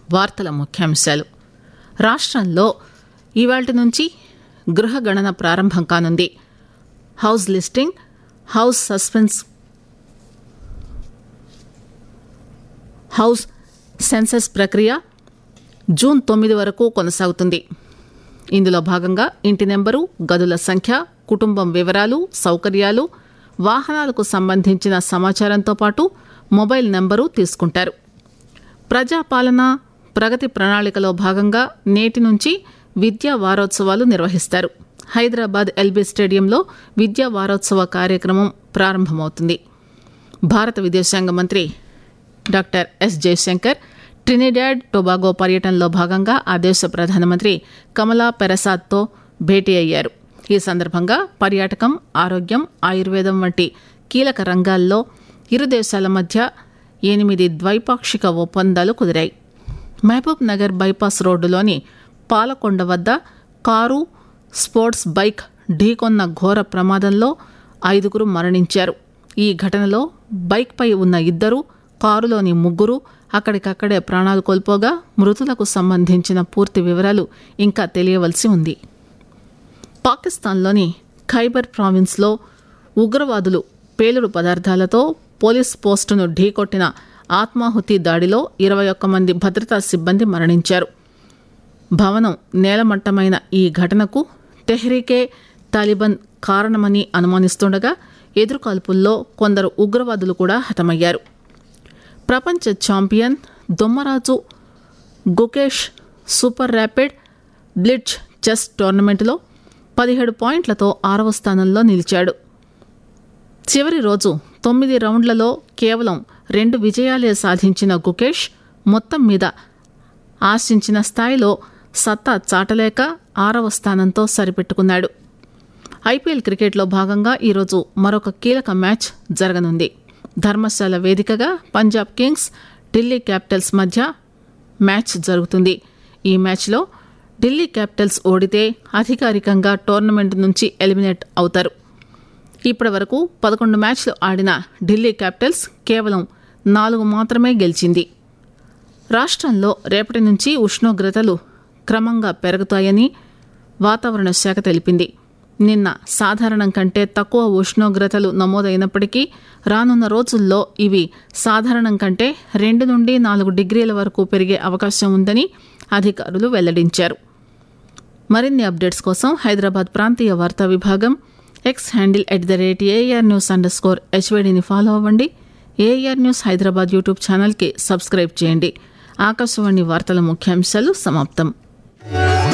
వార్తల ముఖ్యాంశాలు రాష్ట్రంలో ఇవాటి నుంచి గృహ గణన ప్రారంభం కానుంది house listing house suspense house census ప్రక్రియ జూన్ తొమ్మిది వరకు కొనసాగుతుంది ఇందులో భాగంగా ఇంటి నెంబరు గదుల సంఖ్య కుటుంబం వివరాలు సౌకర్యాలు వాహనాలకు సంబంధించిన సమాచారంతో పాటు మొబైల్ నెంబరు తీసుకుంటారు ప్రజాపాలన ప్రగతి ప్రణాళికలో భాగంగా నేటి నుంచి విద్యా వారోత్సవాలు నిర్వహిస్తారు హైదరాబాద్ ఎల్బీ స్టేడియంలో విద్యా వారోత్సవ కార్యక్రమం ప్రారంభమవుతుంది భారత విదేశాంగ మంత్రి doctor S Jaishankar Trinidad Tobago పర్యటనలో భాగంగా ఆ దేశ ప్రధానమంత్రి కమలా పెరసాద్తో భేటీ అయ్యారు ఈ సందర్భంగా పర్యాటకం ఆరోగ్యం ఆయుర్వేదం వంటి కీలక రంగాల్లో ఇరు దేశాల మధ్య ఎనిమిది ద్వైపాక్షిక ఒప్పందాలు కుదిరాయి మహబూబ్ నగర్ బైపాస్ రోడ్డులోని పాలకొండ వద్ద కారు స్పోర్ట్స్ బైక్ ఢీకొన్న ఘోర ప్రమాదంలో ఐదుగురు మరణించారు ఈ ఘటనలో బైక్పై ఉన్న ఇద్దరు కారులోని ముగ్గురు అక్కడికక్కడే ప్రాణాలు కోల్పోగా మృతులకు సంబంధించిన పూర్తి వివరాలు ఇంకా తెలియవలసి ఉంది పాకిస్తాన్లోని ఖైబర్ ప్రావిన్స్లో ఉగ్రవాదులు పేలుడు పదార్థాలతో పోలీస్ పోస్టును ఢీకొట్టిన ఆత్మాహుతి దాడిలో ఇరవై ఒక్క మంది భద్రతా సిబ్బంది మరణించారు భవనం నేలమట్టమైన ఈ ఘటనకు తెహ్రీకే తాలిబాన్ కారణమని అనుమానిస్తుండగా ఎదురుకాల్పుల్లో కొందరు ఉగ్రవాదులు కూడా హతమయ్యారు ప్రపంచ champion Dommaraju Gukesh super rapid blitz chess టోర్నమెంట్లో పదిహేడు పాయింట్లతో ఆరవ స్థానంలో నిలిచాడు చివరి రోజు తొమ్మిది రౌండ్లలో కేవలం రెండు విజయాలే సాధించిన గుకేష్ మొత్తం మీద ఆశించిన స్థాయిలో సత్తా చాటలేక ఆరవ స్థానంతో సరిపెట్టుకున్నాడు ఐపీఎల్ క్రికెట్లో భాగంగా ఈరోజు మరొక కీలక మ్యాచ్ జరగనుంది ధర్మశాల వేదికగా పంజాబ్ కింగ్స్ ఢిల్లీ క్యాపిటల్స్ మధ్య మ్యాచ్ జరుగుతుంది ఈ మ్యాచ్లో ఢిల్లీ క్యాపిటల్స్ ఓడితే అధికారికంగా టోర్నమెంట్ నుంచి ఎలిమినేట్ అవుతారు ఇప్పటి వరకు పదకొండు మ్యాచ్లు ఆడిన ఢిల్లీ క్యాపిటల్స్ కేవలం నాలుగు మాత్రమే గెలిచింది రాష్ట్రంలో రేపటి నుంచి ఉష్ణోగ్రతలు క్రమంగా పెరుగుతాయని వాతావరణ శాఖ తెలిపింది నిన్న సాధారణం కంటే తక్కువ ఉష్ణోగ్రతలు నమోదైనప్పటికీ రానున్న రోజుల్లో ఇవి సాధారణం కంటే రెండు నుండి నాలుగు డిగ్రీల వరకు పెరిగే అవకాశం ఉందని అధికారులు వెల్లడించారు మరిన్ని అప్డేట్స్ కోసం హైదరాబాద్ ప్రాంతీయ వార్తా విభాగం X handle at the rate AR news underscore హెచ్వైడిని ఫాలో అవ్వండి ఏఆర్ న్యూస్ హైదరాబాద్ యూట్యూబ్ ఛానల్కి సబ్స్క్రైబ్ చేయండి ఆకాశవాణి వార్తల ముఖ్యాంశాలు సమాప్తం